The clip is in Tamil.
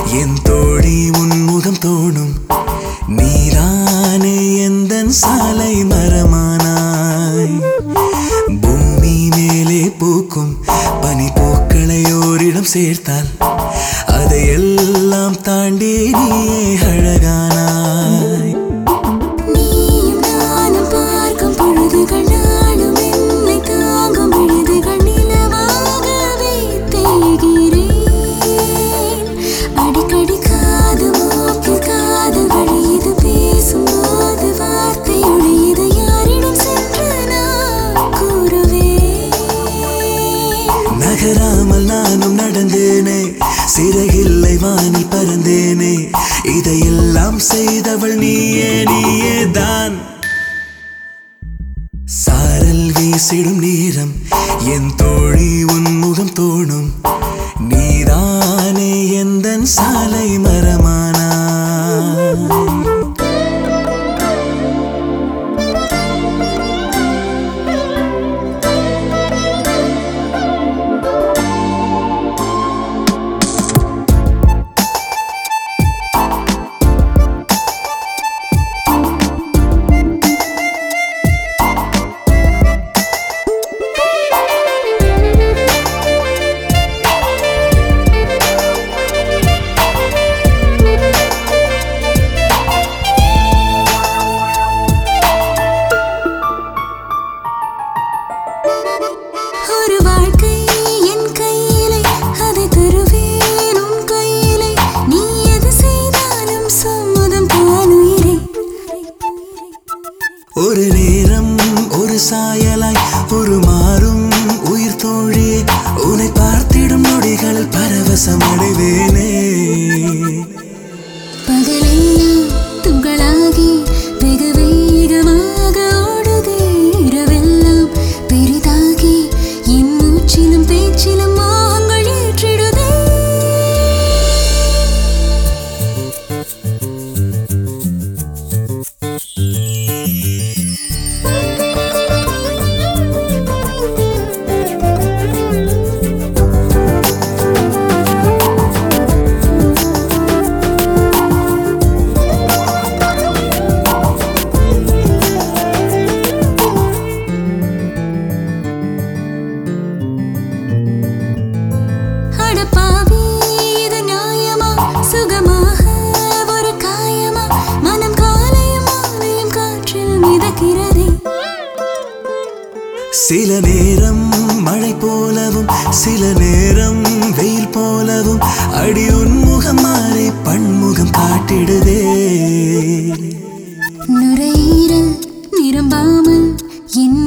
என் தோழி உன்முகம் தோணும் நீதானே எந்தன் சாலை மரமானாய் பூமி மேலே பூக்கும் பனி பூக்களை ஓரிடம் சேர்த்தால் அதையெல்லாம் தாண்டி நீயே அழகானாய் நீயும் நானும் பார்க்கும் பொழுதுகள் நாளும் என்னை தாங்கும் விழுதுகள் நிலவாகவே தேய்கிறேன் அடிக்கடி காது மூக்கில் காதல் வழியுது பேசும்போது வார்த்தை ஒழியுது யாரிடம் சென்று நான் கூறுவேன் நகராமல் நானும் நடந்தேனே சிறகில்லை வானில் பறந்தேனே இதையெல்லாம் செய்தவள் நீயே நீயே தான் சாரல் வீசிடும் நேரம் என் தோழி உன் முகம் தோணும் நீதானே எந்தன் சாலை மரமானா ஒரு வாழ்க்கை என் கையிலே அதை தருவேன் உன் கையிலே நீ எது செய்தாலும் சம்மதம் தான் உயிரே ஒரு நேரம் ஒரு சாயலாய் ஒரு மாறும் உயிர் தோழியே உன்னை பார்த்திடும் நொடிகளில் பரவசம் அடைவேனே பகலெல்லாம் துகளாகி வெகு வேகமாக ஓடுதே இரவெல்லாம் பெரிதாகி என் மூச்சிலும் பேச்சிலும் மோகங்கள் ஏற்றிடுதே அடப்பாவி இது நியாயமா சுகமாக ஒரு காயமா மனம் காலையும் மாலையும் காற்றில் மிதக்கிறதே சில நேரம் மழை போலவும் சில நேரம் வெயில் போலவும் அடி உன்முகம் மாறி பன்முகம் காட்டிடுதே நுரையீரல் நிரம்பாமல் என்